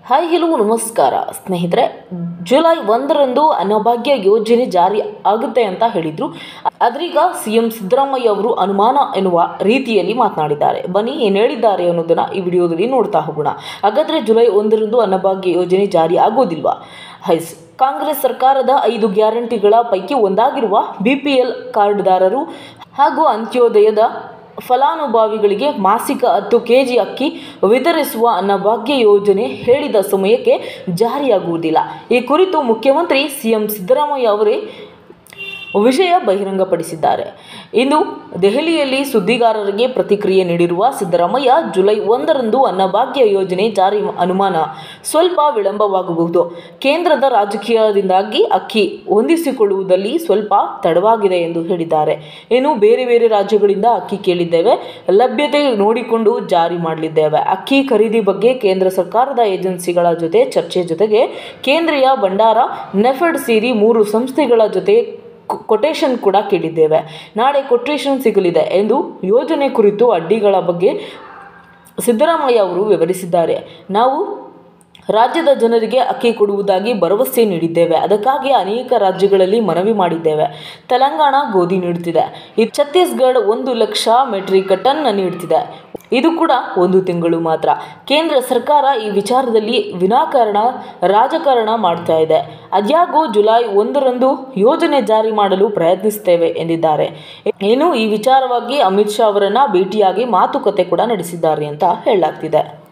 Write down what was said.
hi hello ನಮಸ್ಕಾರ ಸ್ನೇಹಿತರೆ July ಒಂದರಂದು ಅನ್ನಭಾಗ್ಯ ಯೋಜನೆ ಜಾರಿ ಆಗುತ್ತೆ ಅಂತ ಹೇಳಿದ್ರು ಆದ್ರೀಗ ಸಿ ಎಂ ಸಿದ್ದರಾಮಯ್ಯ ಅವರು ಅನುಮಾನ ಎನ್ನುವ ರೀತಿಯಲ್ಲಿ ಮಾತನಾಡಿದ್ದಾರೆ ಬನ್ನಿ ಏನು ಹೇಳಿದ್ದಾರೆ ಅನ್ನೋದನ್ನ ಈ ವಿಡಿಯೋದಲ್ಲಿ ನೋಡ್ತಾ ಹೋಗೋಣ ಹಾಗಾದ್ರೆ ಜುಲೈ ಒಂದರಂದು ಅನ್ನಭಾಗ್ಯ ಯೋಜನೆ ಜಾರಿ ಆಗೋದಿಲ್ವಾ ಹೈಸ್ ಕಾಂಗ್ರೆಸ್ ಸರ್ಕಾರದ ಐದು ಗ್ಯಾರಂಟಿಗಳ ಪೈಕಿ ಒಂದಾಗಿರುವ ಬಿ ಪಿ ಎಲ್ ಕಾರ್ಡ್ದಾರರು ಹಾಗೂ ಅಂತ್ಯೋದಯದ ಫಲಾನುಭವಿಗಳಿಗೆ ಮಾಸಿಕ ಹತ್ತು ಕೆಜಿ ಅಕ್ಕಿ ವಿತರಿಸುವ ಅನ್ನಭಾಗ್ಯ ಯೋಜನೆ ಹೇಳಿದ ಸಮಯಕ್ಕೆ ಜಾರಿಯಾಗುವುದಿಲ್ಲ ಈ ಕುರಿತು ಮುಖ್ಯಮಂತ್ರಿ ಸಿಎಂ ಸಿದ್ದರಾಮಯ್ಯ ಅವರೇ ವಿಷಯ ಬಹಿರಂಗಪಡಿಸಿದ್ದಾರೆ ಇಂದು ದೆಹಲಿಯಲ್ಲಿ ಸುದ್ದಿಗಾರರಿಗೆ ಪ್ರತಿಕ್ರಿಯೆ ನೀಡಿರುವ ಸಿದ್ದರಾಮಯ್ಯ ಜುಲೈ ಒಂದರಂದು ಅನ್ನಭಾಗ್ಯ ಯೋಜನೆ ಜಾರಿ ಅನುಮಾನ ಸ್ವಲ್ಪ ವಿಳಂಬವಾಗಬಹುದು ಕೇಂದ್ರದ ರಾಜಕೀಯದಿಂದಾಗಿ ಅಕ್ಕಿ ಹೊಂದಿಸಿಕೊಳ್ಳುವುದಲ್ಲಿ ಸ್ವಲ್ಪ ತಡವಾಗಿದೆ ಎಂದು ಹೇಳಿದ್ದಾರೆ ಇನ್ನು ಬೇರೆ ಬೇರೆ ರಾಜ್ಯಗಳಿಂದ ಅಕ್ಕಿ ಕೇಳಿದ್ದೇವೆ ಲಭ್ಯತೆ ನೋಡಿಕೊಂಡು ಜಾರಿ ಮಾಡಲಿದ್ದೇವೆ ಅಕ್ಕಿ ಖರೀದಿ ಬಗ್ಗೆ ಕೇಂದ್ರ ಸರ್ಕಾರದ ಏಜೆನ್ಸಿಗಳ ಜೊತೆ ಚರ್ಚೆ ಜೊತೆಗೆ ಕೇಂದ್ರೀಯ ಭಂಡಾರ ನೆಫೆಡ್ ಸೇರಿ ಮೂರು ಸಂಸ್ಥೆಗಳ ಜೊತೆ ಕೊಟೇಶನ್ ಕೂಡ ಕೇಳಿದ್ದೇವೆ ನಾಳೆ ಕೊಟೇಶನ್ ಸಿಗಲಿದೆ ಎಂದು ಯೋಜನೆ ಕುರಿತು ಅಡ್ಡಿಗಳ ಬಗ್ಗೆ ಸಿದ್ದರಾಮಯ್ಯ ಅವರು ವಿವರಿಸಿದ್ದಾರೆ ನಾವು ರಾಜ್ಯದ ಜನರಿಗೆ ಅಕ್ಕಿ ಕೊಡುವುದಾಗಿ ಭರವಸೆ ನೀಡಿದ್ದೇವೆ ಅದಕ್ಕಾಗಿ ಅನೇಕ ರಾಜ್ಯಗಳಲ್ಲಿ ಮನವಿ ಮಾಡಿದ್ದೇವೆ ತೆಲಂಗಾಣ ಗೋಧಿ ನೀಡುತ್ತಿದೆ ಈ ಛತ್ತೀಸ್ಗಢ ಒಂದು ಲಕ್ಷ ಮೆಟ್ರಿಕ್ ಟನ್ ನೀಡುತ್ತಿದೆ ಇದು ಕೂಡ ಒಂದು ತಿಂಗಳು ಮಾತ್ರ ಕೇಂದ್ರ ಸರ್ಕಾರ ಈ ವಿಚಾರದಲ್ಲಿ ವಿನಾಕಾರಣ ರಾಜಕಾರಣ ಮಾಡ್ತಾ ಇದೆ ಅದ್ಯಾಗೋ ಜುಲೈ ಒಂದರಂದು ಯೋಜನೆ ಜಾರಿ ಮಾಡಲು ಪ್ರಯತ್ನಿಸುತ್ತೇವೆ ಎಂದಿದ್ದಾರೆ ಇನ್ನು ಈ ವಿಚಾರವಾಗಿ ಅಮಿತ್ ಶಾ ಅವರನ್ನ ಭೇಟಿಯಾಗಿ ಮಾತುಕತೆ ಕೂಡ ನಡೆಸಿದ್ದಾರೆ ಅಂತ ಹೇಳಲಾಗ್ತಿದೆ